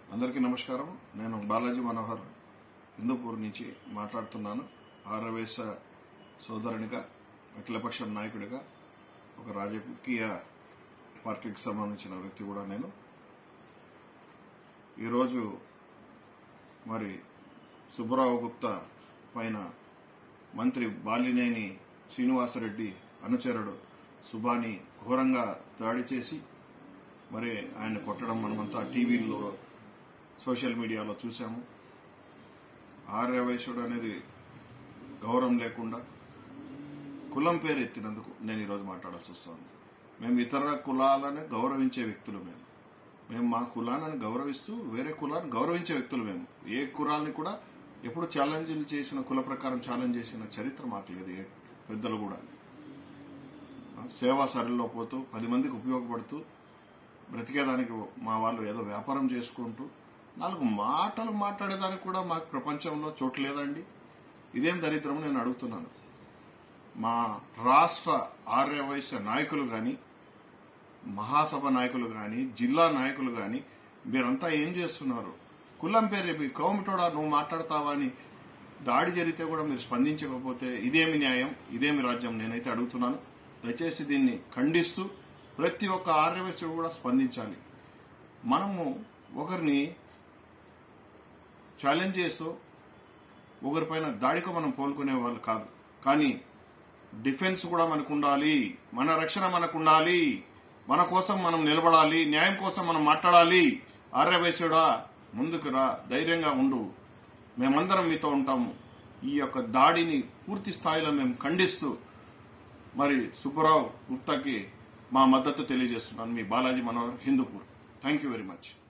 అందరికీ నమస్కారం నేను బాలాజీ మనోహర్ హిందూపూర్ నుంచి మాట్లాడుతున్నాను ఆర్యవేశ సోదరునిగా అఖిలపక్షం నాయకుడిగా ఒక రాజకీయ పార్టీకి సంబంధించిన వ్యక్తి కూడా నేను ఈరోజు మరి సుబ్బరావు గుప్తా పైన మంత్రి బాలినేని శ్రీనివాసరెడ్డి అనుచరుడు సుబాని ఘోరంగా దాడి చేసి మరి ఆయన కొట్టడం మనమంతా టీవీల్లో సోషల్ మీడియాలో చూసాము ఆర్యవైశ్యుడు అనేది గౌరవం లేకుండా కులం పేరు ఎత్తినందుకు నేను ఈరోజు మాట్లాడాల్సి వస్తుంది మేము ఇతర కులాలను గౌరవించే వ్యక్తులు మేము మేము మా కులాలను గౌరవిస్తూ వేరే కులాన్ని గౌరవించే వ్యక్తులు మేము ఏ కులాన్ని కూడా ఎప్పుడు ఛాలెంజ్లు చేసిన కుల ప్రకారం ఛాలెంజ్ చేసిన చరిత్ర మాకు లేదు ఏ పెద్దలు కూడా సేవా సరళిలో పోతూ పది మందికి ఉపయోగపడుతూ బ్రతికేదానికి మా వాళ్ళు ఏదో వ్యాపారం చేసుకుంటూ నాలుగు మాటలు మాట్లాడేదానికి కూడా మాకు ప్రపంచంలో చోటు లేదండి ఇదేం దరిద్రం నేను అడుగుతున్నాను మా రాష్ట్ర ఆర్యవైశ్య నాయకులు కానీ మహాసభ నాయకులు కానీ జిల్లా నాయకులు కానీ మీరంతా ఏం చేస్తున్నారు కులం పేరు చెప్పి కౌమిటోడా నువ్వు మాట్లాడతావా అని దాడి జరిగితే కూడా మీరు స్పందించకపోతే ఇదేమి న్యాయం ఇదేమి రాజ్యం నేనైతే అడుగుతున్నాను దయచేసి దీన్ని ఖండిస్తూ ప్రతి ఒక్క ఆర్యవైశ్యుడు కూడా స్పందించాలి మనము ఒకరిని ఛాలెంజ్ చేస్తూ ఒకరిపైన దాడికి మనం పోల్కొనే వాళ్ళు కాదు కానీ డిఫెన్స్ కూడా మనకు ఉండాలి మన రక్షణ మనకు ఉండాలి మన కోసం మనం నిలబడాలి న్యాయం కోసం మనం మాట్లాడాలి ఆర్యవైశ్యుడా ముందుకు రా ధైర్యంగా ఉండు మేమందరం మీతో ఉంటాము ఈ యొక్క దాడిని పూర్తి స్థాయిలో మేము ఖండిస్తూ మరి సుబ్బరావు గుప్తాకి మా మద్దతు తెలియజేస్తున్నాను మీ Balaji Manohar Hindupur thank you very much